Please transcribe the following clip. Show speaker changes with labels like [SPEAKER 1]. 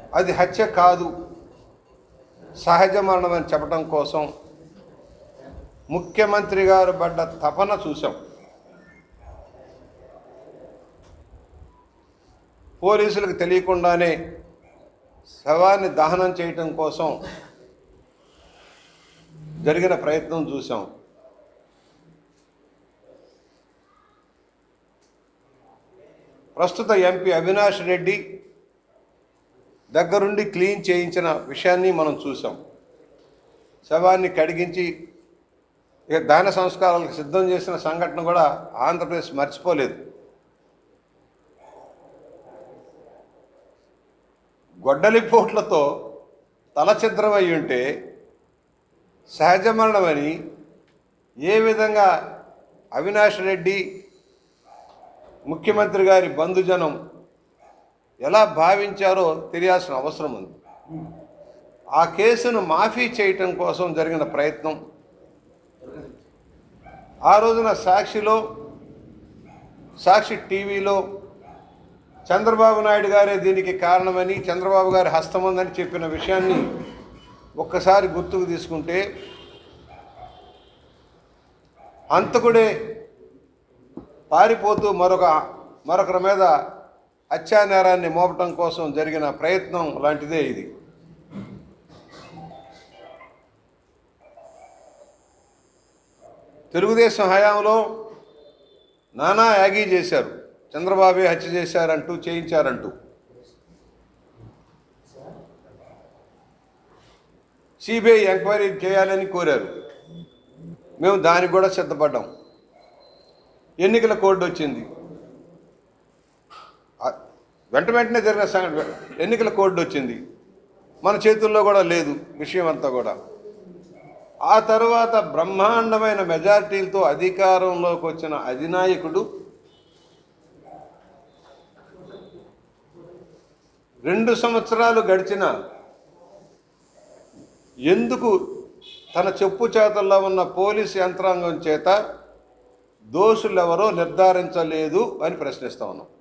[SPEAKER 1] అది హత్య కాదు సహజ మరణం అని చెప్పడం కోసం ముఖ్యమంత్రి గారు పడ్డ తపన చూసాం పోలీసులకు తెలియకుండానే శవాన్ని దహనం చేయటం కోసం జరిగిన ప్రయత్నం చూసాం ప్రస్తుత ఎంపీ అవినాష్ రెడ్డి దగ్గరుండి క్లీన్ చేయించిన విషయాన్ని మనం చూసాం శవాన్ని కడిగించి ఇక దాన సంస్కారాలకు సిద్ధం చేసిన సంఘటన కూడా ఆంధ్రప్రదేశ్ మర్చిపోలేదు గొడ్డలి పోట్లతో తలచిద్రమై ఉంటే సహజ మరణమని ఏ విధంగా అవినాష్ రెడ్డి ముఖ్యమంత్రి గారి బంధుజనం ఎలా భావించారో తెలియాల్సిన అవసరం ఉంది ఆ కేసును మాఫీ చేయటం కోసం జరిగిన ప్రయత్నం ఆ రోజున సాక్షిలో సాక్షి టీవీలో చంద్రబాబు నాయుడు గారే దీనికి కారణమని చంద్రబాబు గారి హస్తం ఉందని చెప్పిన విషయాన్ని ఒక్కసారి గుర్తుకు తీసుకుంటే అంతకుడే పారిపోతూ మరొక మరొకరి మీద హత్యానేరాన్ని మోపటం కోసం జరిగిన ప్రయత్నం లాంటిదే ఇది తెలుగుదేశం హయాంలో నానా యాగీ చేశారు చంద్రబాబే హత్య చేశారంటూ చేయించారంటూ సిబిఐ ఎంక్వైరీ చేయాలని కోరారు మేము దానికి కూడా సిద్ధపడ్డాం ఎన్నికల కోడ్ వచ్చింది ఆ- వెంట వెంటనే జరిగిన సంఘటన ఎన్నికల కోడ్ వచ్చింది మన చేతుల్లో కూడా లేదు విషయం అంతా కూడా ఆ తర్వాత బ్రహ్మాండమైన మెజారిటీలతో అధికారంలోకి వచ్చిన అధినాయకుడు రెండు సంవత్సరాలు గడిచిన ఎందుకు తన చెప్పు చేతల్లో ఉన్న పోలీస్ యంత్రాంగం చేత దోషులెవరో నిర్ధారించలేదు అని ప్రశ్నిస్తా ఉన్నాం